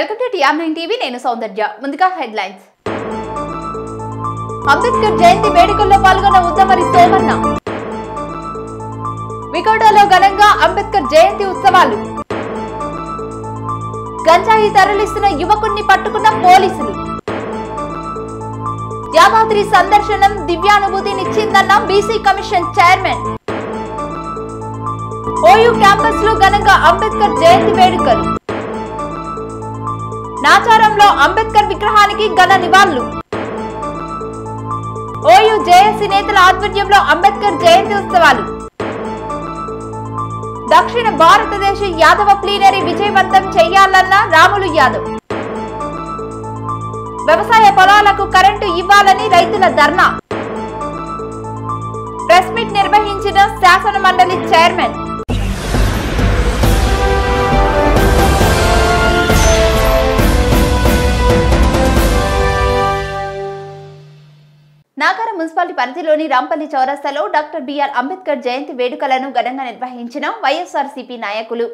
Welcome to TR nine TV నేను సౌందర్య ముందుగా హెడ్లైన్స్ అంబేద్కర్ జయంతి వేడుకల్లో పాల్గొన్న ఉత్తమరి సోమన్న వికోటలో ఘనంగా అంబేద్కర్ జయంతి ఉత్సవాలు గంజాయి తరలిస్తున్న యువకుణ్ణి పట్టుకున్న పోలీసులు యాదాద్రి సందర్శనం దివ్యానుభూతినిచ్చిందన్న BC commission chairman OU campus లో ఘనంగా అంబేద్కర్ జయంతి వేడుకలు నాచారంలో అంబేద్కర్ విగ్రహానికి ఘన నివాళులు ఓయూ జేఏసీ నేతల ఆధ్వర్యంలో అంబేద్కర్ జయంతి ఉత్సవాలు దక్షిణ భారతదేశ యాదవ ప్లీనరీ విజయవంతం చేయాలన్న రాములు యాదవ్ వ్యవసాయ పొలాలకు కరెంటు ఇవ్వాలని రైతుల ధర్నా ప్రెస్ మీట్ నిర్వహించిన శాసన మండలి చైర్మన్ నాగార మున్సిపాలిటీ పరిధిలోని రాంపల్లి చౌరస్తాలో డాక్టర్ బిఆర్ అంబేద్కర్ జయంతి వేడుకలను ఘనంగా నిర్వహించిన వైఎస్ఆర్సీపీ నాయకులు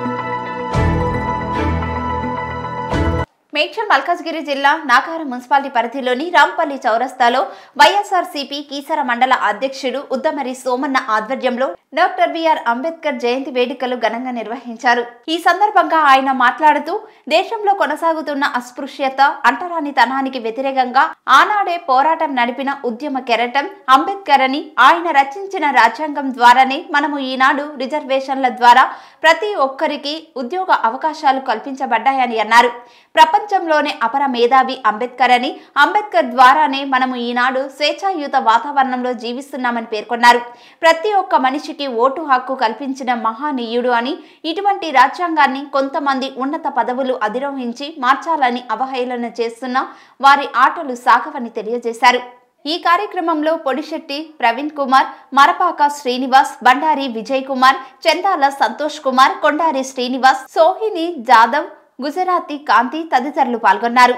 మేడ్చల్ మల్కాజ్గిరి జిల్లా నాగార మున్సిపాలిటీ పరిధిలోని రాంపల్లి చౌరస్తాలో వైఎస్ఆర్సీపీ కీసర మండల అధ్యక్షుడు ఉద్దమరి సోమన్న ఆధ్వర్యంలో డాక్టర్ బిఆర్ అంబేద్కర్ జయంతి వేడుకలు ఘనంగా నిర్వహించారు ఈ సందర్భంగా ఆయన మాట్లాడుతూ దేశంలో కొనసాగుతున్న అస్పృశ్యత అంటరానితనానికి వ్యతిరేకంగా ఆనాడే పోరాటం నడిపిన ఉద్యమ కెరటం అంబేద్కర్ అని ఆయన రచించిన రాజ్యాంగం ద్వారానే మనము ఈనాడు రిజర్వేషన్ల ద్వారా ప్రతి ఒక్కరికి ఉద్యోగ అవకాశాలు కల్పించబడ్డాయని అన్నారు ప్రపంచంలోనే అపర మేధావి అంబేద్కర్ అని అంబేద్కర్ ద్వారానే మనము ఈనాడు స్వేచ్ఛాయుత వాతావరణంలో జీవిస్తున్నామని పేర్కొన్నారు ప్రతి ఒక్క మనిషికి ఓటు హక్కు కల్పించిన మహానీయుడు అని ఇటువంటి రాజ్యాంగాన్ని కొంతమంది ఉన్నత పదవులు అధిరోహించి మార్చాలని అవహేళన చేస్తున్న వారి ఆటలు సాగవని తెలియజేశారు ఈ కార్యక్రమంలో పొడిశెట్టి ప్రవీణ్ కుమార్ మరపాక శ్రీనివాస్ బండారి విజయ్ కుమార్ చందాల సంతోష్ కుమార్ కొండారి శ్రీనివాస్ సోహిని జాదవ్ గుజరాతీ కాంతి తదితరులు పాల్గొన్నారు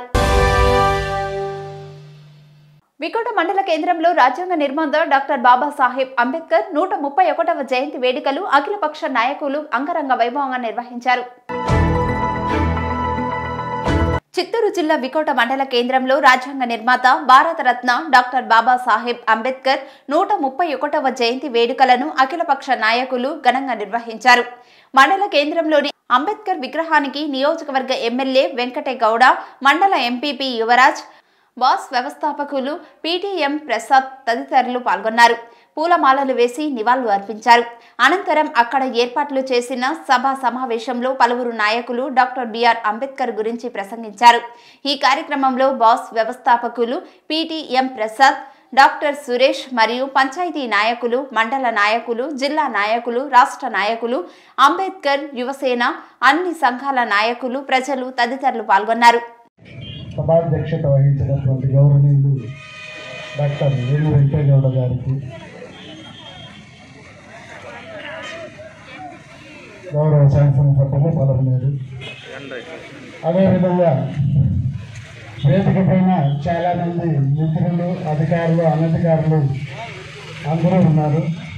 వికోట మండల కేంద్రంలో రాజ్యాంగ నిర్మాత డాక్టర్ బాబాసాహెబ్ అంబేద్కర్ నూట ముప్పై ఒకటవ జయంతి వేడుకలు అఖిలపక్ష నాయకులు అంగరంగ వైభవంగా నిర్వహించారు చిత్తూరు జిల్లా వికోట మండల కేంద్రంలో రాజ్యాంగ నిర్మాత భారతరత్న డాక్టర్ బాబాసాహెబ్ అంబేద్కర్ నూట ముప్పై ఒకటవ జయంతి వేడుకలను అఖిలపక్ష నాయకులు ఘనంగా నిర్వహించారు మండల కేంద్రంలోని అంబేద్కర్ విగ్రహానికి నియోజకవర్గ ఎమ్మెల్యే వెంకటే గౌడ మండల ఎంపీపీ యువరాజ్ బాస్ వ్యవస్థాపకులు పీటీఎం ప్రసాద్ తదితరులు పాల్గొన్నారు పూలమాలలు వేసి నివాళులు అర్పించారు అనంతరం అక్కడ ఏర్పాట్లు చేసిన సభా సమావేశంలో పలువురు నాయకులు డాక్టర్ బిఆర్ అంబేద్కర్ గురించి ప్రసంగించారు ఈ కార్యక్రమంలో బాస్ వ్యవస్థాపకులు పీటీఎం ప్రసాద్ డాక్టర్ సురేష్ మరియు పంచాయతీ నాయకులు మండల నాయకులు జిల్లా నాయకులు రాష్ట్ర నాయకులు అంబేద్కర్ యువసేన అన్ని సంఘాల నాయకులు ప్రజలు తదితరులు పాల్గొన్నారు సభాధ్యక్షత వహించినటువంటి గౌరవనీయులు డాక్టర్ వేణు వెంకయ్యగౌడ గారికి గౌరవ శాసనసభ్యులు పలవలేదు అదేవిధంగా వేదిక పైన చాలామంది మిత్రులు అధికారులు అనధికారులు అందరూ ఉన్నారు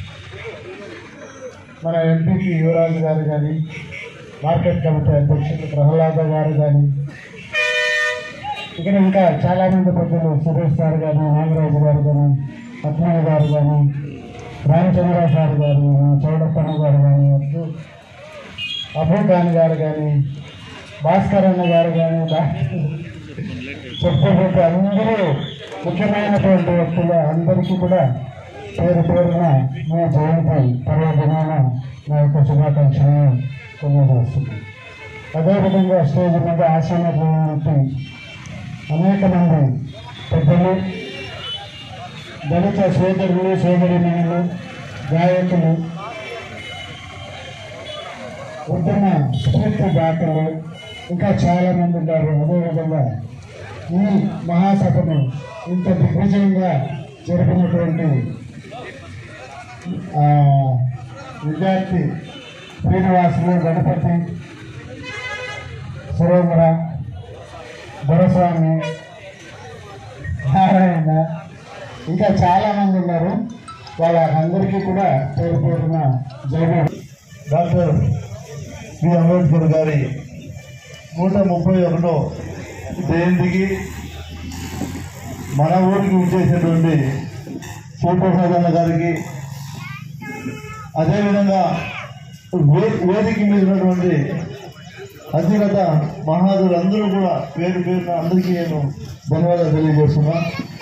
మన ఎంపీకి యువరాజు గారు కానీ మార్కెట్ కమిటీ అధ్యక్షులు ప్రహ్లాద గారు కానీ ఇక్కడ ఇంకా చాలా మంది పెద్దలు సురేష్ సార్ కానీ నాగరాజు గారు కానీ పద్మయ్య గారు కానీ రామచంద్ర సార్ గారు కానీ చౌడప్పన్న గారు కానీ వద్దు అబూ ఖాన్ గారు కానీ భాస్కర్ అన్న గారు కానీ చెప్పబోతే అందరూ ముఖ్యమైనటువంటి వ్యక్తులు అందరికీ కూడా పేరు పేరున మీ జయంతి పర్వదినాన నా యొక్క శుభాకాంక్షలను తెలియజేస్తుంది అదేవిధంగా స్టేజ్ మీద ఆసనటువంటి అనేక మంది పెద్దలు దళిత సోదరులు సోదరిమణులు గాయకులు ఉద్యమ స్ఫూర్తి దాతలు ఇంకా చాలా మంది ఉన్నారు అదేవిధంగా ఈ మహాసభను ఇంత దిగ్విజయంగా జరిపినటువంటి ఆ, విద్యార్థి శ్రీనివాసులు గణపతి సురేంద్ర దొరస్వామి నారాయణ ఇంకా చాలా మంది ఉన్నారు వాళ్ళందరికీ కూడా పేరు పేరున జైలు డాక్టర్ బి అంబేద్కర్ గారి నూట ముప్పై ఒకటో జయంతికి మన ఊరికి విచ్చేసినటువంటి శివప్రసాద్ అన్న గారికి అదేవిధంగా వే వేదిక మీద ఉన్నటువంటి అధిరత మహాదులందరూ కూడా పేరు పేరున అందరికీ నేను ధన్యవాదాలు తెలియజేస్తున్నా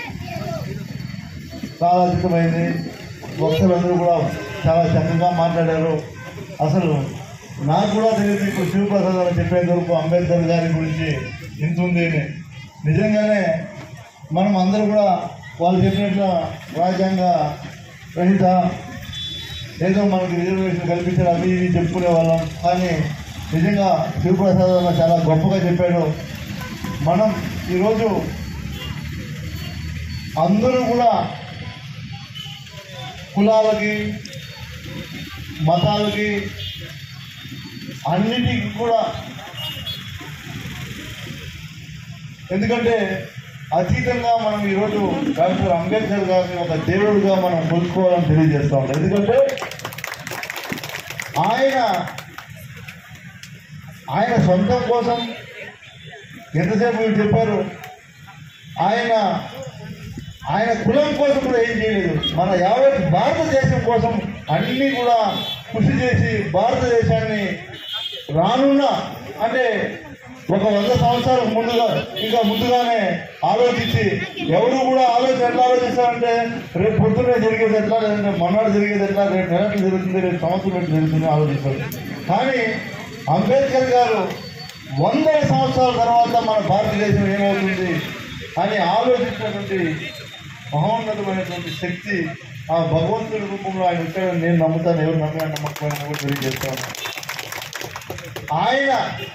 చాలా అధికమైంది భక్తులందరూ కూడా చాలా చక్కగా మాట్లాడారు అసలు నాకు కూడా తెలియదు ఇప్పుడు శివప్రసాద్ గారు చెప్పేంత వరకు అంబేద్కర్ గారి గురించి ఇంత ఉంది అని నిజంగానే మనం అందరూ కూడా వాళ్ళు చెప్పినట్లు రాజ్యాంగ రహిత ఏదో మనకి రిజర్వేషన్ కల్పించారు అవి ఇవి చెప్పుకునే వాళ్ళం కానీ నిజంగా శివప్రసాద్ అన్న చాలా గొప్పగా చెప్పాడు మనం ఈరోజు అందరూ కూడా కులాలకి మతాలకి అన్నిటికీ కూడా ఎందుకంటే అతీతంగా మనం ఈరోజు డాక్టర్ అంబేద్కర్ గారిని ఒక దేవుడిగా మనం కొలుసుకోవాలని తెలియజేస్తా ఉంటాం ఎందుకంటే ఆయన ఆయన సొంతం కోసం ఎంతసేపు మీరు చెప్పారు ఆయన ఆయన కులం కోసం కూడా ఏం చేయలేదు మన యావత్ భారతదేశం కోసం అన్నీ కూడా కృషి చేసి భారతదేశాన్ని రానున్న అంటే ఒక వంద సంవత్సరాలకు ముందుగా ఇంకా ముందుగానే ఆలోచించి ఎవరు కూడా ఆలోచన ఎట్లా ఆలోచిస్తారంటే రేపు పొద్దున్నే జరిగేది ఎట్లా లేదంటే మొన్నటి జరిగేది ఎట్లా రేపు నెలకి జరుగుతుంది రేపు సంవత్సరం ఎట్లా జరుగుతుంది ఆలోచిస్తారు కానీ అంబేద్కర్ గారు వందల సంవత్సరాల తర్వాత మన భారతదేశం ఏమవుతుంది అని ఆలోచించినటువంటి మహోన్నతమైనటువంటి శక్తి ఆ భగవంతుడి రూపంలో ఆయన వచ్చాడని నేను నమ్ముతాను ఎవరు నమ్మినా నమ్మకపోయినా కూడా తెలియజేస్తాను ఆయన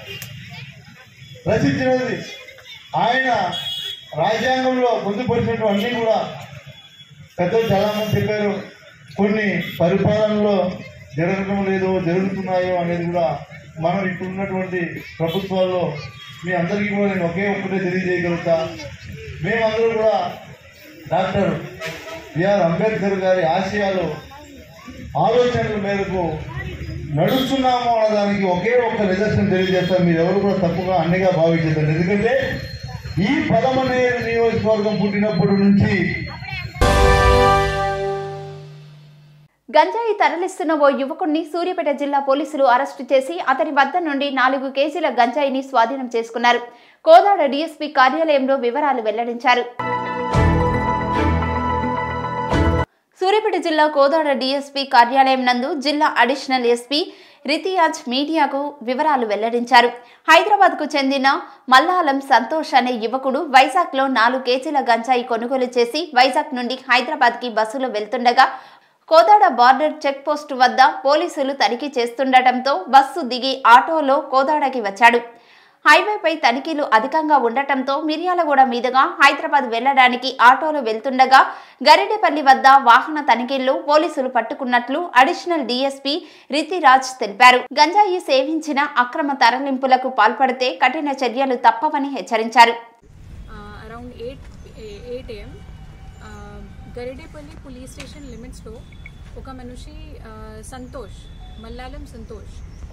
రచించినది ఆయన రాజ్యాంగంలో పొందుపరిచినటువంటి అన్నీ కూడా పెద్దలు చాలామంది చెప్పారు కొన్ని పరిపాలనలో జరగడం లేదో జరుగుతున్నాయో అనేది కూడా మనం ఇప్పుడు ఉన్నటువంటి ప్రభుత్వాల్లో మీ అందరికీ కూడా నేను ఒకే ఒక్కటే తెలియజేయగలుగుతా మేమందరూ కూడా డాక్టర్ బిఆర్ అంబేద్కర్ గారి ఆశయాలు ఆలోచనల మేరకు నడుస్తున్నాము అన్నదానికి ఒకే ఒక్క నిదర్శనం తెలియజేస్తాను మీరు ఎవరు కూడా తప్పుగా అన్నిగా భావించదండి ఎందుకంటే ఈ పదమనేరు నియోజకవర్గం పుట్టినప్పటి నుంచి గంజాయి తరలిస్తున్న ఓ యువకుడిని సూర్యాపేట జిల్లా పోలీసులు అరెస్టు చేసి అతని వద్ద నుండి నాలుగు కేజీల గంజాయిని స్వాధీనం చేసుకున్నారు కోదాడ డీఎస్పీ కార్యాలయంలో వివరాలు వెల్లడించారు సూర్యాపేట జిల్లా కోదాడ డీఎస్పీ కార్యాలయం నందు జిల్లా అడిషనల్ ఎస్పీ రితియాజ్ మీడియాకు వివరాలు వెల్లడించారు హైదరాబాద్ కు చెందిన మల్లాలం సంతోష్ అనే యువకుడు వైజాగ్ లో నాలుగు కేజీల గంజాయి కొనుగోలు చేసి వైజాగ్ నుండి హైదరాబాద్ కి బస్సులో వెళ్తుండగా కోదాడ బార్డర్ చెక్ పోస్ట్ వద్ద పోలీసులు తనిఖీ చేస్తుండటంతో బస్సు దిగి ఆటోలో కోదాడకి వచ్చాడు హైవేపై తనిఖీలు అధికంగా ఉండటంతో మిర్యాలగూడ మీదుగా హైదరాబాద్ వెళ్లడానికి ఆటోలో వెళ్తుండగా గరిడేపల్లి వద్ద వాహన తనిఖీల్లో పోలీసులు పట్టుకున్నట్లు అడిషనల్ డీఎస్పీ రితిరాజ్ తెలిపారు గంజాయి సేవించిన అక్రమ తరలింపులకు పాల్పడితే కఠిన చర్యలు తప్పవని హెచ్చరించారు uh, around 8 8 am uh, Garidepalli police station లిమిట్స్లో ఒక మనిషి uh, సంతోష్ మల్లాలం Santosh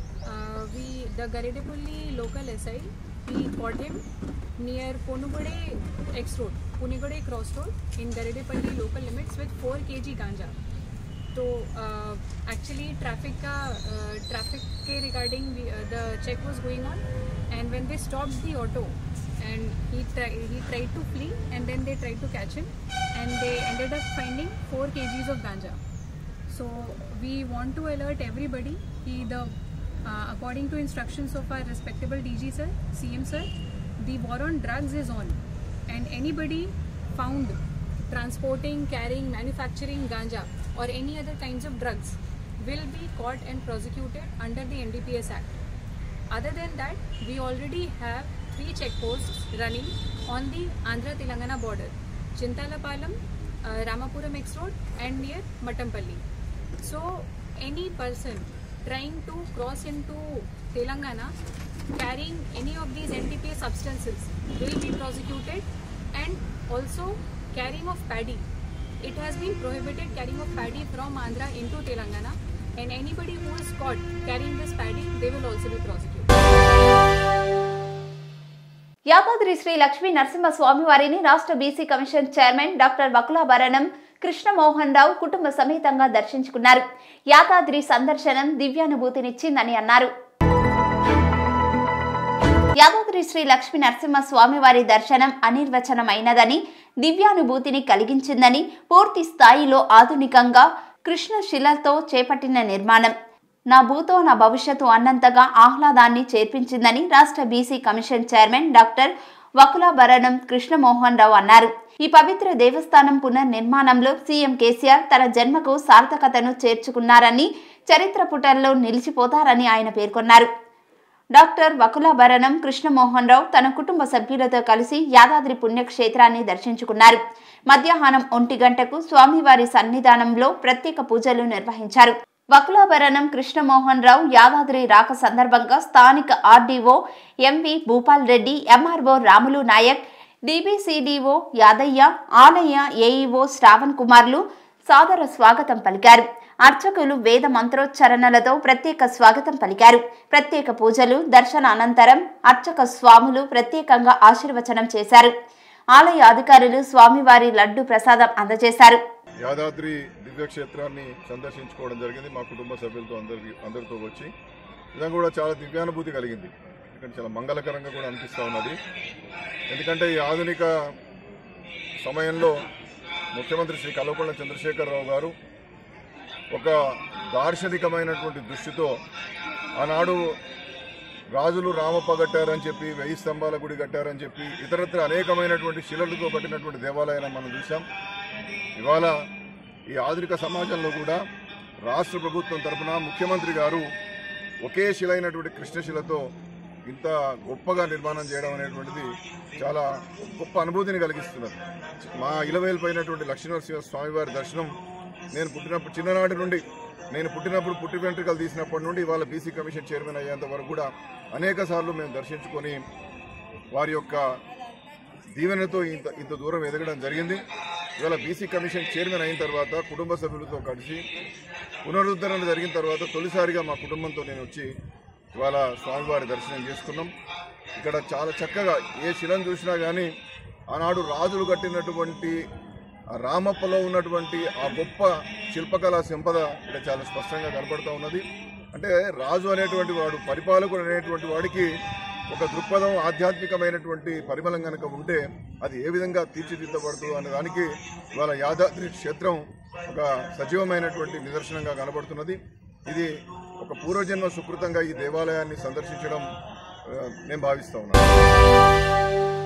we the Garidepalli local SI we caught him near Ponugode X road Punigode cross road in Garidepalli local limits with four K G ganja तो एक्चुअली ट्रैफिक का ट्रैफिक के regarding the check was going on and when they stopped the auto and he tri- he tried to flee and then they tried to catch him and they ended up finding 4 kgs of ganja so we want to alert everybody he the uh, according to instructions of our respectable dg sir cm sir the war on drugs is on and anybody found transporting carrying manufacturing ganja or any other kinds of drugs will be caught and prosecuted under the ndps act other than that, we already have three checkposts running on the Andhra Telangana border Chintalapalam, uh, Ramapuram X Road, and near Matampalli. So, any person trying to cross into Telangana carrying any of these NTPA substances will be prosecuted and also carrying of paddy. It has been prohibited carrying of paddy from Andhra into Telangana and anybody who is caught carrying this paddy, they will also be prosecuted. Yadadri Sri Lakshmi Narasimha స్వామివారిని రాష్ట్ర BC commission chairman doctor Vakulabharanam Krishnamohan Rao కుటుంబ సమేతంగా దర్శించుకున్నారు యాదాద్రి సందర్శనం దివ్యానుభూతినిచ్చిందని అన్నారు యాదాద్రి శ్రీ లక్ష్మీ నరసింహ స్వామివారి దర్శనం అనిర్వచనమైనదని దివ్యానుభూతిని కలిగించిందని పూర్తి స్థాయిలో ఆధునికంగా కృష్ణశిలతో చేపట్టిన నిర్మాణం నా భూతో నా భవిష్యత్తు అన్నంతగా ఆహ్లాదాన్ని చేర్పించిందని రాష్ట్ర BC commission chairman doctor Vakulabharanam Krishnamohan Rao అన్నారు ఈ పవిత్ర దేవస్థానం పునర్నిర్మాణంలో సీఎం కేసీఆర్ తన జన్మకు సార్థకతను చేర్చుకున్నారని చరిత్ర పుటల్లో నిలిచిపోతారని ఆయన పేర్కొన్నారు డాక్టర్ వకులాభరణం కృష్ణమోహన్ రావు తన కుటుంబ సభ్యులతో కలిసి యాదాద్రి పుణ్యక్షేత్రాన్ని దర్శించుకున్నారు మధ్యాహ్నం ఒంటి గంటకు స్వామివారి సన్నిధానంలో ప్రత్యేక పూజలు నిర్వహించారు వకులాభరణం కృష్ణమోహన్ రావు యాదాద్రి రాక సందర్భంగా స్థానిక RDO MV Bhupal Reddy MRO Ramulu Nayak DBCDO Yadaiah ఆలయ ఏఈఓ శ్రావణ్ కుమార్లు సాదర స్వాగతం పలికారు అర్చకులు వేద మంత్రోచ్చరణలతో ప్రత్యేక స్వాగతం పలికారు ప్రత్యేక పూజలు దర్శన అనంతరం అర్చక స్వాములు ప్రత్యేకంగా ఆశీర్వచనం చేశారు ఆలయ అధికారులు స్వామివారి లడ్డు ప్రసాదం అందజేశారు యాదాద్రి దివ్యక్షేత్రాన్ని సందర్శించుకోవడం జరిగింది మా కుటుంబ సభ్యులతో అందరి అందరితో వచ్చి నిజంగా కూడా చాలా దివ్యానుభూతి కలిగింది ఎందుకంటే చాలా మంగళకరంగా కూడా అనిపిస్తూ ఉన్నది ఎందుకంటే ఈ ఆధునిక సమయంలో ముఖ్యమంత్రి శ్రీ కల్వకుంట్ల చంద్రశేఖరరావు గారు ఒక దార్శనికమైనటువంటి దృష్టితో ఆనాడు రాజులు రామప్ప కట్టారని చెప్పి వెయ్యి స్తంభాల గుడి కట్టారని చెప్పి ఇతరత్ర అనేకమైనటువంటి శిలలతో కట్టినటువంటి దేవాలయాన్ని మనం చూసాం ఇవాళ ఈ ఆధునిక సమాజంలో కూడా రాష్ట్ర ప్రభుత్వం తరపున ముఖ్యమంత్రి గారు ఒకే శిలైనటువంటి కృష్ణశిలతో ఇంత గొప్పగా నిర్మాణం చేయడం అనేటువంటిది చాలా గొప్ప అనుభూతిని కలిగిస్తున్నది మా ఇలవేలిపోయినటువంటి లక్ష్మీనరసింహ స్వామివారి దర్శనం నేను పుట్టినప్పుడు చిన్ననాటి నుండి నేను పుట్టినప్పుడు పుట్టి వెంట్రుకలు తీసినప్పటి నుండి ఇవాళ బీసీ కమిషన్ చైర్మన్ అయ్యేంత వరకు కూడా అనేక సార్లు మేము దర్శించుకొని వారి యొక్క దీవెనతో ఇంత ఇంత దూరం ఎదగడం జరిగింది ఇవాళ బీసీ కమిషన్ చైర్మన్ అయిన తర్వాత కుటుంబ సభ్యులతో కలిసి పునరుద్ధరణ జరిగిన తర్వాత తొలిసారిగా మా కుటుంబంతో నేను వచ్చి ఇవాళ స్వామివారి దర్శనం చేసుకున్నాం ఇక్కడ చాలా చక్కగా ఏ శిలను చూసినా కానీ ఆనాడు రాజులు కట్టినటువంటి ఆ రామప్పలో ఉన్నటువంటి ఆ గొప్ప శిల్పకళా సంపద ఇక్కడ చాలా స్పష్టంగా కనపడుతూ ఉన్నది అంటే రాజు అనేటువంటి వాడు పరిపాలకుడు అనేటువంటి వాడికి ఒక దృక్పథం ఆధ్యాత్మికమైనటువంటి పరిమళం కనుక ఉంటే అది ఏ విధంగా తీర్చిదిద్దబడుతుంది అనే దానికి ఇవాళ యాదాద్రి క్షేత్రం ఒక సజీవమైనటువంటి నిదర్శనంగా కనబడుతున్నది ఇది ఒక పూర్వజన్మ సుకృతంగా ఈ దేవాలయాన్ని సందర్శించడం ఆ, నేను భావిస్తా ఉన్నాను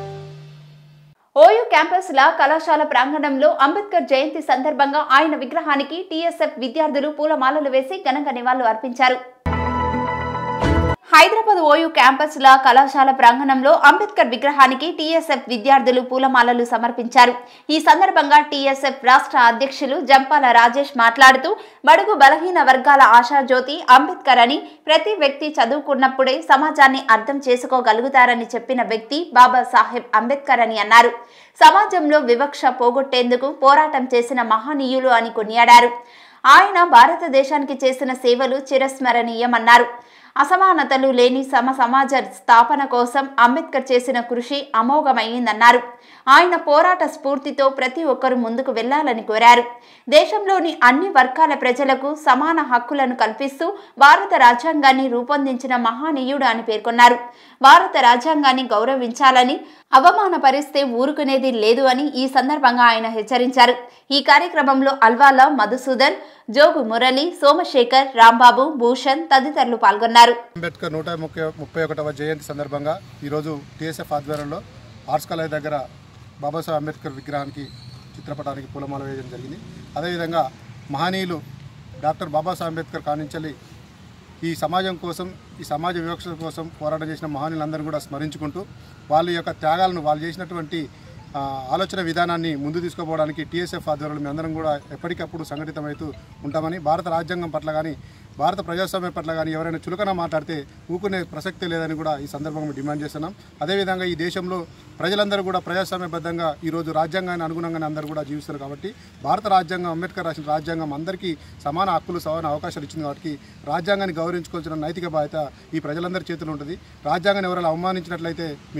ఓయూ క్యాంపస్ లా కళాశాల ప్రాంగణంలో అంబేద్కర్ జయంతి సందర్భంగా ఆయన విగ్రహానికి టీఎస్ఎఫ్ విద్యార్థులు పూలమాలలు వేసి ఘనంగా నివాళులు అర్పించారు హైదరాబాద్ ఓయూ క్యాంపస్ లా కళాశాల ప్రాంగణంలో అంబేద్కర్ విగ్రహానికి టీఎస్ఎఫ్ విద్యార్థులు పూలమాలలు సమర్పించారు ఈ సందర్భంగా టీఎస్ఎఫ్ రాష్ట్ర అధ్యక్షులు జంపాల రాజేష్ మాట్లాడుతూ బడుగు బలహీన వర్గాల ఆశాజ్యోతి అంబేద్కర్ అని ప్రతి వ్యక్తి చదువుకున్నప్పుడే సమాజాన్ని అర్థం చేసుకోగలుగుతారని చెప్పిన వ్యక్తి బాబాసాహెబ్ అంబేద్కర్ అని అన్నారు సమాజంలో వివక్ష పోగొట్టేందుకు పోరాటం చేసిన మహనీయులు అని కొనియాడారు ఆయన భారతదేశానికి చేసిన సేవలు చిరస్మరణీయమన్నారు అసమానతలు లేని సమ సమాజ స్థాపన కోసం అంబేద్కర్ చేసిన కృషి అమోఘమైందన్నారు ఆయన పోరాట స్ఫూర్తితో ప్రతి ఒక్కరూ ముందుకు వెళ్లాలని కోరారు దేశంలోని అన్ని వర్గాల ప్రజలకు సమాన హక్కులను కల్పిస్తూ భారత రాజ్యాంగాన్ని రూపొందించిన మహానీయుడు అని పేర్కొన్నారు భారత రాజ్యాంగాన్ని గౌరవించాలని అవమానపరిస్తే ఊరుకునేది లేదు అని ఈ సందర్భంగా ఆయన హెచ్చరించారు ఈ కార్యక్రమంలో అల్వాల మధుసూదన్ జోగు మురళి సోమశేఖర్ రాంబాబు భూషణ్ తదితరులు పాల్గొన్నారు అంబేద్కర్ నూట ముప్పై ముప్పై ఒకటవ జయంతి సందర్భంగా ఈరోజు టీఎస్ఎఫ్ ఆధ్వర్యంలో ఆర్ట్స్ కాలేజ్ దగ్గర బాబాసాహెబ్ అంబేద్కర్ విగ్రహానికి చిత్రపటానికి పూలమాల వేయడం జరిగింది అదేవిధంగా మహనీయులు డాక్టర్ బాబాసాహెబ్ అంబేద్కర్ కానించలి ఈ సమాజం కోసం ఈ సమాజ వివక్ష కోసం పోరాటం చేసిన మహనీయులందరినీ కూడా స్మరించుకుంటూ వాళ్ళ యొక్క త్యాగాలను వాళ్ళు చేసినటువంటి ఆ, ఆలోచన విధానాన్ని ముందు తీసుకుపోవడానికి టీఎస్ఎఫ్ ఆధ్వర్యంలో మేమందరం కూడా ఎప్పటికప్పుడు సంఘటితమవుతూ ఉంటామని భారత రాజ్యాంగం పట్ల కానీ భారత ప్రజాస్వామ్యం పట్ల కానీ ఎవరైనా చులకన మాట్లాడితే ఊకునే ప్రసక్తి లేదని కూడా ఈ సందర్భంగా డిమాండ్ చేస్తున్నాం అదేవిధంగా ఈ దేశంలో ప్రజలందరూ కూడా ప్రజాస్వామ్యబద్ధంగా ఈరోజు రాజ్యాంగాన్ని అనుగుణంగానే అందరూ కూడా జీవిస్తారు కాబట్టి భారత రాజ్యాంగం అంబేద్కర్ రాసిన రాజ్యాంగం అందరికీ సమాన హక్కులు సమాన అవకాశాలు ఇచ్చింది కాబట్టి రాజ్యాంగాన్ని గౌరవించుకోవాల్సిన నైతిక బాధ్యత ఈ ప్రజలందరి చేతిలో ఉంటుంది రాజ్యాంగాన్ని ఎవరైనా అవమానించినట్లయితే మేము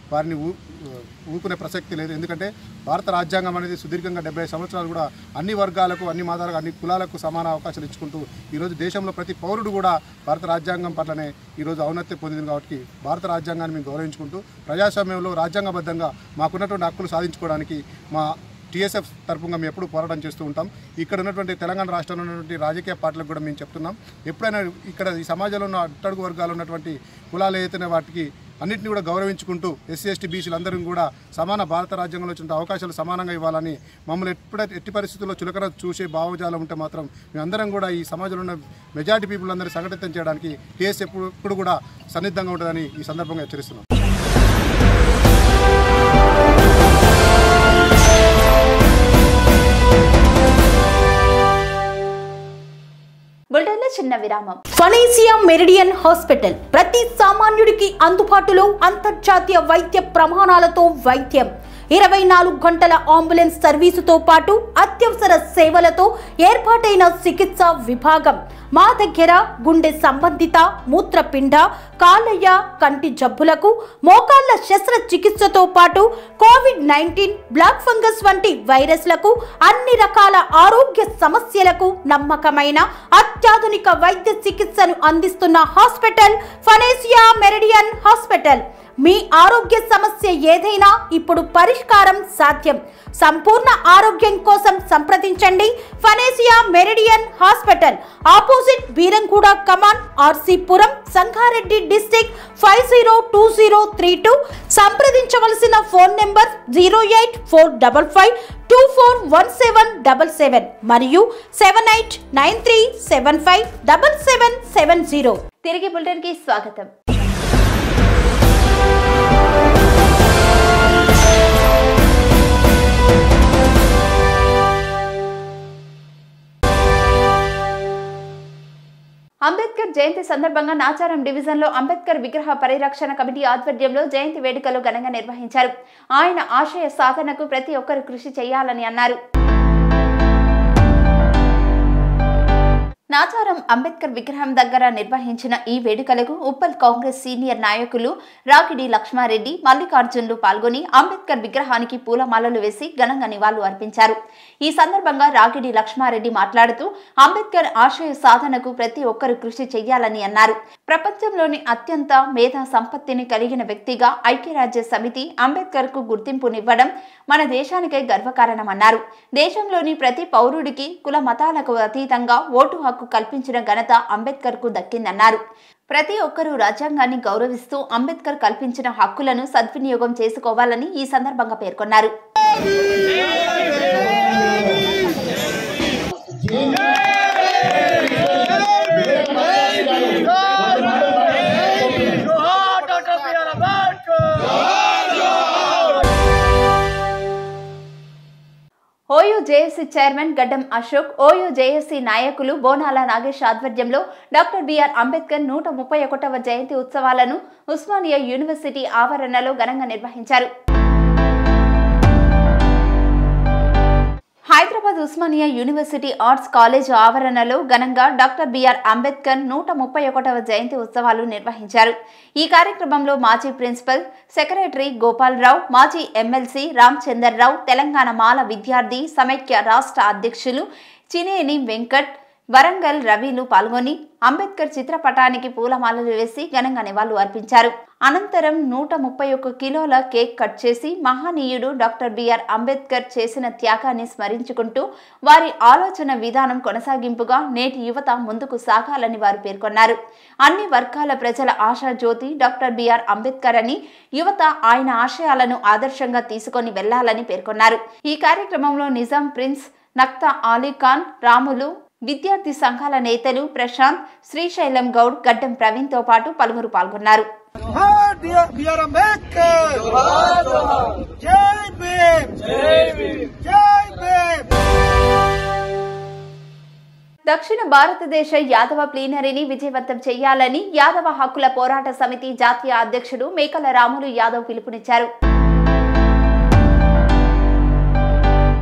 వారిని ఊ ఊపుకునే ప్రసక్తి లేదు ఎందుకంటే భారత రాజ్యాంగం అనేది సుదీర్ఘంగా డెబ్బై సంవత్సరాలు కూడా అన్ని వర్గాలకు అన్ని మతాలకు అన్ని కులాలకు సమాన అవకాశాలు ఇచ్చుకుంటూ ఈరోజు దేశంలో ప్రతి పౌరుడు కూడా భారత రాజ్యాంగం పట్లనే ఈరోజు ఔన్నత్యం పొందింది కాబట్టి భారత రాజ్యాంగాన్ని మేము గౌరవించుకుంటూ ప్రజాస్వామ్యంలో రాజ్యాంగబద్ధంగా మాకున్నటువంటి హక్కులు సాధించుకోవడానికి మా టీఎస్ఎఫ్ తరపుగా మేము ఎప్పుడు పోరాటం చేస్తూ ఉంటాం ఇక్కడ ఉన్నటువంటి తెలంగాణ రాష్ట్రంలో ఉన్నటువంటి రాజకీయ పార్టీలకు కూడా మేము చెప్తున్నాం ఎప్పుడైనా ఇక్కడ ఈ సమాజంలో ఉన్న అట్టడుగు వర్గాలు ఉన్నటువంటి కులాలు ఏదైతే వాటికి అన్నింటినీ కూడా గౌరవించుకుంటూ ఎస్సీ ఎస్టీ బీసీలు అందరం కూడా సమాన భారత రాజ్యాంగంలో వచ్చిన అవకాశాలు సమానంగా ఇవ్వాలని మమ్మల్ని ఎప్పుడైతే ఎట్టి పరిస్థితుల్లో చులకన చూసే భావజాలం ఉంటే మాత్రం మేమందరం కూడా ఈ సమాజంలో ఉన్న మెజారిటీ పీపుల్ అందరినీ సంఘటితం చేయడానికి టీఎస్ ఎప్పుడు ఎప్పుడు కూడా సన్నిద్ధంగా ఉంటుందని ఈ సందర్భంగా హెచ్చరిస్తున్నాం బులెటిన్లో చిన్న విరామం ఫనేసియా మెరిడియన్ హాస్పిటల్ ప్రతి సామాన్యుడికి అందుబాటులో అంతర్జాతీయ వైద్య ప్రమాణాలతో వైద్యం ఇరవై నాలుగు గంటల అంబులెన్స్ సర్వీసుతో పాటు అత్యవసర సేవలతో ఏర్పాటైన చికిత్స విభాగం మా దగ్గర గుండె సంబంధిత మూత్రపిండ కాలయ్య కంటి జబ్బులకు మోకాళ్ల శస్త్రచికిత్సతో పాటు కోవిడ్ నైన్టీన్ బ్లాక్ ఫంగస్ వంటి వైరస్లకు అన్ని రకాల ఆరోగ్య సమస్యలకు నమ్మకమైన అత్యాధునిక వైద్య చికిత్సను అందిస్తున్న హాస్పిటల్ ఫనేసియా మెరిడియన్ హాస్పిటల్ మీ ఆరోగ్య సమస్య ఏదైనా ఇప్పుడు పరిష్కారం సాధ్యం సంపూర్ణ ఆరోగ్యం కోసం సంప్రదించండి Panacea Meridian hospital opposite Beeramguda కమాన్ ఆర్సీపురం Sangareddy district five zero two zero three two సంప్రదించవలసిన phone number zero eight four double five two four one seven double seven మరియు seven eight nine three seven five double seven seven zero తిరిగి బులెటిన్కి స్వాగతం అంబేద్కర్ జయంతి సందర్భంగా నాచారం డివిజన్లో అంబేద్కర్ విగ్రహ పరిరక్షణ కమిటీ ఆధ్వర్యంలో జయంతి వేడుకలు ఘనంగా నిర్వహించారు ఆయన ఆశయ సాధనకు ప్రతి ఒక్కరు కృషి చేయాలని అన్నారు నాచారం అంబేద్కర్ విగ్రహం దగ్గర నిర్వహించిన ఈ వేడుకలకు ఉప్పల్ కాంగ్రెస్ సీనియర్ నాయకులు రాకిడి లక్ష్మారెడ్డి మల్లికార్జున్లు పాల్గొని అంబేద్కర్ విగ్రహానికి పూలమాలలు వేసి ఘనంగా నివాళులు అర్పించారు ఈ సందర్భంగా రాకిడి లక్ష్మారెడ్డి మాట్లాడుతూ అంబేద్కర్ ఆశయ సాధనకు ప్రతి ఒక్కరు కృషి చేయాలని అన్నారు ప్రపంచంలోని అత్యంత మేధా సంపత్తిని కలిగిన వ్యక్తిగా ఐక్యరాజ్య సమితి అంబేద్కర్ కు గుర్తింపునివ్వడం మన దేశానికే గర్వకారణమన్నారు దేశంలోని ప్రతి పౌరుడికి కుల మతాలకు అతీతంగా ఓటు హక్కు కల్పించిన ఘనత అంబేద్కర్ కు దక్కిందన్నారు ప్రతి ఒక్కరూ రాజ్యాంగాన్ని గౌరవిస్తూ అంబేద్కర్ కల్పించిన హక్కులను సద్వినియోగం చేసుకోవాలని ఈ సందర్భంగా పేర్కొన్నారు ఓయూ జేఏసీ చైర్మన్ గడ్డం అశోక్ ఓయూ జేఏసీ నాయకులు బోనాల నాగేష్ ఆధ్వర్యంలో డాక్టర్ బిఆర్ అంబేద్కర్ నూట ముప్పై ఒకటవ జయంతి ఉత్సవాలను ఉస్మానియా యూనివర్సిటీ ఆవరణలో ఘనంగా నిర్వహించారు Hyderabad Osmania university arts college ఆవరణలో ఘనంగా డాక్టర్ బిఆర్ అంబేద్కర్ నూట ముప్పై ఒకటవ జయంతి ఉత్సవాలు నిర్వహించారు ఈ కార్యక్రమంలో మాజీ ప్రిన్సిపల్ సెక్రటరీ గోపాలరావు మాజీ ఎమ్మెల్సీ రామచందర్రావు తెలంగాణ మాల విద్యార్థి సమైక్య రాష్ట్ర అధ్యక్షులు చినేని వెంకట్ వరంగల్ రవిలు పాల్గొని అంబేద్కర్ చిత్రపటానికి పూలమాలలు వేసి ఘనంగా నివాళులు అర్పించారు అనంతరం నూట ముప్పై ఒక్క కిలోల కేక్ కట్ చేసి మహనీయుడు డాక్టర్ బిఆర్ అంబేద్కర్ చేసిన త్యాగాన్ని స్మరించుకుంటూ వారి ఆలోచన విధానం కొనసాగింపుగా నేటి యువత ముందుకు సాగాలని వారు పేర్కొన్నారు అన్ని వర్గాల ప్రజల ఆశాజ్యోతి డాక్టర్ బిఆర్ అంబేద్కర్ అని యువత ఆయన ఆశయాలను ఆదర్శంగా తీసుకొని వెళ్లాలని పేర్కొన్నారు ఈ కార్యక్రమంలో నిజాం ప్రిన్స్ నక్తా అలీఖాన్ రాములు విద్యార్థి సంఘాల నేతలు ప్రశాంత్ శ్రీశైలం గౌడ్ గడ్డం ప్రవీణ్తో పాటు పలువురు పాల్గొన్నారు బిఆర్ అంబేద్కర్ జై భీమ్ జై భీమ్ జై భీమ్ దక్షిణ భారతదేశ యాదవ ప్లీనరీని విజయవంతం చేయాలని యాదవ హక్కుల పోరాట సమితి జాతీయ అధ్యక్షుడు మేకల రాములు యాదవ్ పిలుపునిచ్చారు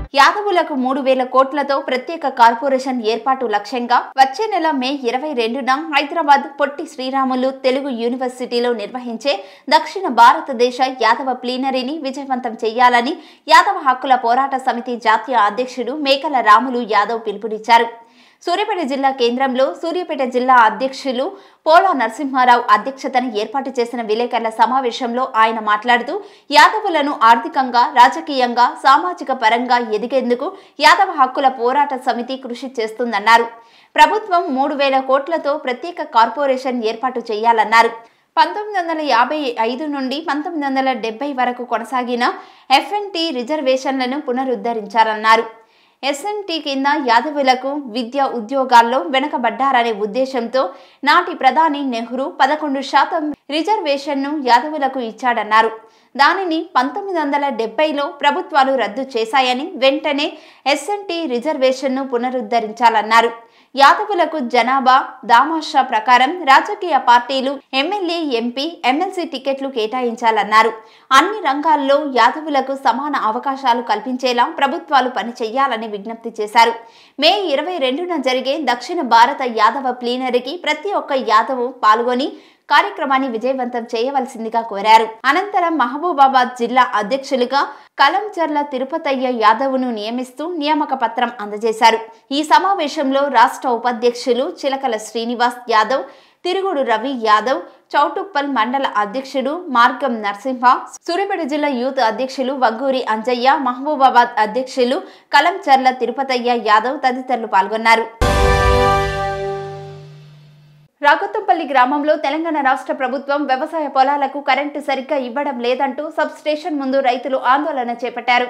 యాదవులకు మూడు వేల కోట్లతో ప్రత్యేక కార్పొరేషన్ ఏర్పాటు లక్ష్యంగా వచ్చే నెల మే ఇరవై రెండున హైదరాబాద్ పొట్టి శ్రీరాములు తెలుగు యూనివర్సిటీలో నిర్వహించే దక్షిణ భారతదేశ యాదవ ప్లీనరీని విజయవంతం చేయాలని యాదవ హక్కుల పోరాట సమితి జాతీయ అధ్యక్షుడు మేకల రాములు యాదవ్ పిలుపునిచ్చారు సూర్యాపేట జిల్లా కేంద్రంలో సూర్యాపేట జిల్లా అధ్యక్షులు పోలా నరసింహారావు అధ్యక్షతన ఏర్పాటు చేసిన విలేకరుల సమావేశంలో ఆయన మాట్లాడుతూ యాదవులను ఆర్థికంగా రాజకీయంగా సామాజిక పరంగా ఎదిగేందుకు యాదవ హక్కుల పోరాట సమితి కృషి చేస్తుందన్నారు ప్రభుత్వం మూడు వేల కోట్లతో ప్రత్యేక కార్పొరేషన్ ఏర్పాటు చేయాలన్నారు పంతొమ్మిది వందల యాభై ఐదు నుండి పంతొమ్మిది వందల డెబ్బై వరకు కొనసాగిన ఎఫ్ఎన్టీ రిజర్వేషన్లను పునరుద్ధరించారన్నారు ఎస్ఎన్టీ కింద యాదవులకు విద్య ఉద్యోగాల్లో వెనుకబడ్డారనే ఉద్దేశంతో నాటి ప్రధాని నెహ్రూ పదకొండు శాతం రిజర్వేషన్ను యాదవులకు ఇచ్చాడన్నారు దానిని పంతొమ్మిది వందల డెబ్బైలో ప్రభుత్వాలు రద్దు చేశాయని వెంటనే ఎస్ఎన్టీ రిజర్వేషన్ను పునరుద్ధరించాలన్నారు యాదవులకు జనాభా దామాషా ప్రకారం రాజకీయ పార్టీలు ఎమ్మెల్యే ఎంపీ ఎమ్మెల్సీ టికెట్లు కేటాయించాలన్నారు అన్ని రంగాల్లో యాదవులకు సమాన అవకాశాలు కల్పించేలా ప్రభుత్వాలు పనిచేయాలని విజ్ఞప్తి చేశారు మే ఇరవై రెండున జరిగే దక్షిణ భారత యాదవ ప్లీనరీకి ప్రతి ఒక్క యాదవు పాల్గొని కార్యక్రమాన్ని విజయవంతం చేయవలసిందిగా కోరారు అనంతరం మహబూబాబాద్ జిల్లా అధ్యక్షులుగా కలంచర్ల తిరుపతయ్య యాదవ్ను నియమిస్తూ నియామక పత్రం అందజేశారు ఈ సమావేశంలో రాష్ట్ర ఉపాధ్యక్షులు చిలకల శ్రీనివాస్ యాదవ్ తిరుగుడు రవి యాదవ్ చౌటుప్పల్ మండల అధ్యక్షుడు మార్గం నరసింహ సూర్యాపేట జిల్లా యూత్ అధ్యక్షులు వగ్గూరి అంజయ్య మహబూబాబాద్ అధ్యక్షులు కలంచర్ల తిరుపతయ్య యాదవ్ తదితరులు పాల్గొన్నారు రాకొత్తంపల్లి గ్రామంలో తెలంగాణ రాష్ట్ర ప్రభుత్వం వ్యవసాయ పొలాలకు కరెంటు సరిగ్గా ఇవ్వడం లేదంటూ సబ్ స్టేషన్ ముందు రైతులు ఆందోళన చేపట్టారు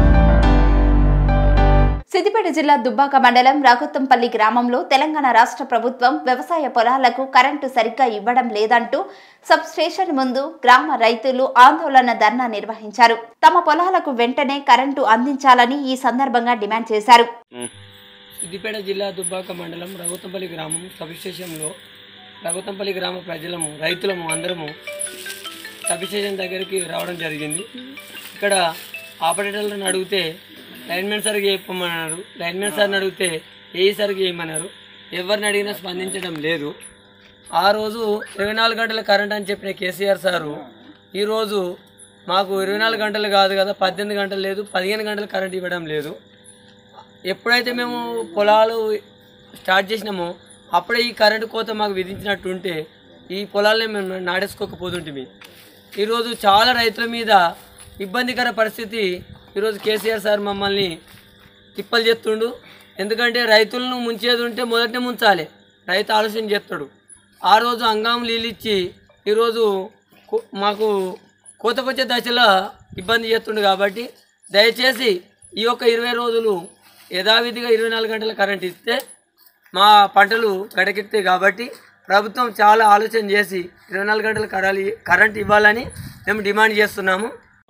సిద్దిపేట జిల్లా దుబ్బాక మండలం రాకొత్తంపల్లి గ్రామంలో తెలంగాణ రాష్ట్ర ప్రభుత్వం వ్యవసాయ పొలాలకు కరెంటు సరిగ్గా ఇవ్వడం లేదంటూ సబ్ స్టేషన్ ముందు గ్రామ రైతులు ఆందోళన ధర్నా నిర్వహించారు తమ పొలాలకు వెంటనే కరెంటు అందించాలని ఈ సందర్భంగా డిమాండ్ చేశారు సిద్దిపేట జిల్లా దుబ్బాక మండలం రఘుతంపల్లి గ్రామం సబ్ స్టేషన్లో రఘుతంపల్లి గ్రామ ప్రజలము రైతులము అందరము సబ్ స్టేషన్ దగ్గరికి రావడం జరిగింది ఇక్కడ ఆపరేటర్లను అడిగితే లైన్మెన్ సార్కి చెప్పమన్నారు లైన్మెన్ సార్ని అడిగితే ఏ సార్కి చేయమన్నారు ఎవరిని అడిగినా స్పందించడం లేదు ఆ రోజు ఇరవై నాలుగు గంటల కరెంట్ అని చెప్పిన కేసీఆర్ సారు ఈరోజు మాకు ఇరవై నాలుగు గంటలు కాదు కదా పద్దెనిమిది గంటలు లేదు పదిహేను గంటలు కరెంట్ ఇవ్వడం లేదు ఎప్పుడైతే మేము పొలాలు స్టార్ట్ చేసినామో అప్పుడే ఈ కరెంటు కోత మాకు విధించినట్టు ఉంటే ఈ పొలాలని మేము నాడేసుకోకపోతుంటిమి ఈరోజు చాలా రైతుల మీద ఇబ్బందికర పరిస్థితి ఈరోజు కేసీఆర్ సార్ మమ్మల్ని తిప్పలు చేస్తుండు ఎందుకంటే రైతులను ముంచేది ఉంటే మొదటనే ముంచాలి రైతు ఆలోచన చేస్తాడు ఆ రోజు అంగాం నీళ్ళు ఇచ్చి ఈరోజు కో- మాకు కోతకొచ్చే దశలో ఇబ్బంది చేస్తుండు కాబట్టి దయచేసి ఈ యొక్క ఇరవై రోజులు యథావిధిగా ఇరవై నాలుగు గంటల కరెంట్ ఇస్తే మా పంటలు గడకెక్కుతాయి కాబట్టి ప్రభుత్వం చాలా ఆలోచన చేసి ఇరవై నాలుగు గంటల కరాలి కరెంట్ ఇవ్వాలని మేము డిమాండ్ చేస్తున్నాము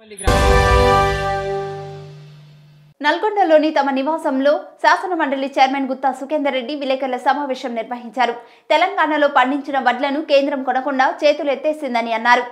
నల్గొండలోని తమ నివాసంలో శాసన మండలి చైర్మన్ గుత్తా సుఖేందర్ రెడ్డి విలేకరుల సమావేశం నిర్వహించారు తెలంగాణలో పండించిన వడ్లను కేంద్రం కొనకుండా చేతులు ఎత్తేసిందని అన్నారు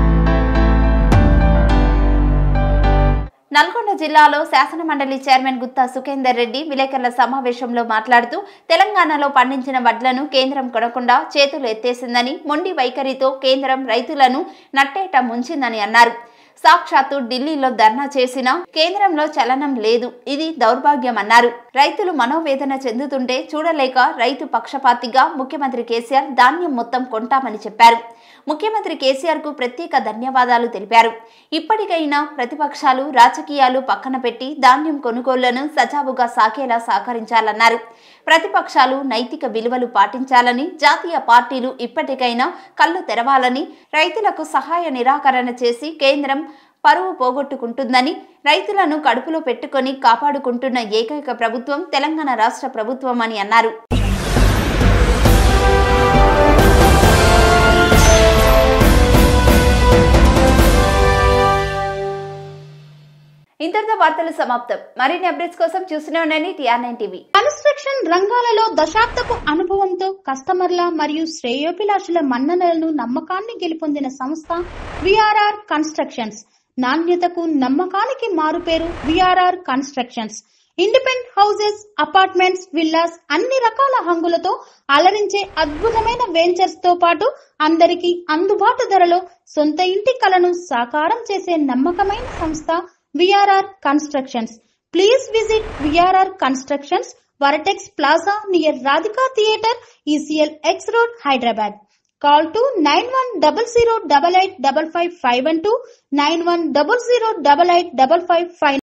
నల్గొండ జిల్లాలో శాసన మండలి చైర్మన్ గుత్తా సుఖేందర్ రెడ్డి విలేకరుల సమావేశంలో మాట్లాడుతూ తెలంగాణలో పండించిన వడ్లను కేంద్రం కొనకుండా చేతులు ఎత్తేసిందని మొండి వైఖరితో కేంద్రం రైతులను నట్టేట ముంచిందని అన్నారు సాక్షాత్తు ఢిల్లీలో ధర్నా చేసినా కేంద్రంలో చలనం లేదు ఇది దౌర్భాగ్యం అన్నారు రైతులు మనోవేదన చెందుతుంటే చూడలేక రైతు పక్షపాతిగా ముఖ్యమంత్రి కేసీఆర్ ధాన్యం మొత్తం కొంటామని చెప్పారు ముఖ్యమంత్రి కేసీఆర్ కు ప్రత్యేక ధన్యవాదాలు తెలిపారు ఇప్పటికైనా ప్రతిపక్షాలు రాజకీయాలు పక్కన పెట్టి ధాన్యం కొనుగోళ్లను సజావుగా సాగేలా సహకరించాలన్నారు ప్రతిపక్షాలు నైతిక విలువలు పాటించాలని జాతీయ పార్టీలు ఇప్పటికైనా కళ్ళు తెరవాలని రైతులకు సహాయ నిరాకరణ చేసి కేంద్రం పరువు పోగొట్టుకుంటుందని రైతులను కడుపులో పెట్టుకొని కాపాడుకుంటున్న ఏకైక ప్రభుత్వం తెలంగాణ రాష్ట్ర ప్రభుత్వం అని అన్నారు ఇంతటితో వార్తలు సమాప్తం మరిన్ని అప్డేట్స్ కోసం చూస్తూనే ఉండండి టీఆర్ నైన్ టీవీ కన్స్ట్రక్షన్ రంగాలలో దశాబ్దపు అనుభవంతో కస్టమర్ల మరియు శ్రేయోభిలాషుల మన్ననలను నమ్మకాన్ని గెలుపొందిన సంస్థ విఆర్ఆర్ కన్స్ట్రక్షన్స్ నాణ్యతకు నమ్మకానికి మారుపేరు VRR constructions independent houses apartments villas అన్ని రకాల హంగులతో అలరించే అద్భుతమైన వెంచర్స్ తో పాటు అందరికీ అందుబాటు ధరలో సొంత ఇంటి కలను సాకారం చేసే నమ్మకమైన సంస్థ VRR constructions please visit VRR constructions vertex plaza near Radhika theatre ECIL X road Hyderabad call to nine one double zero double eight double five five one two nine one double zero double eight double five five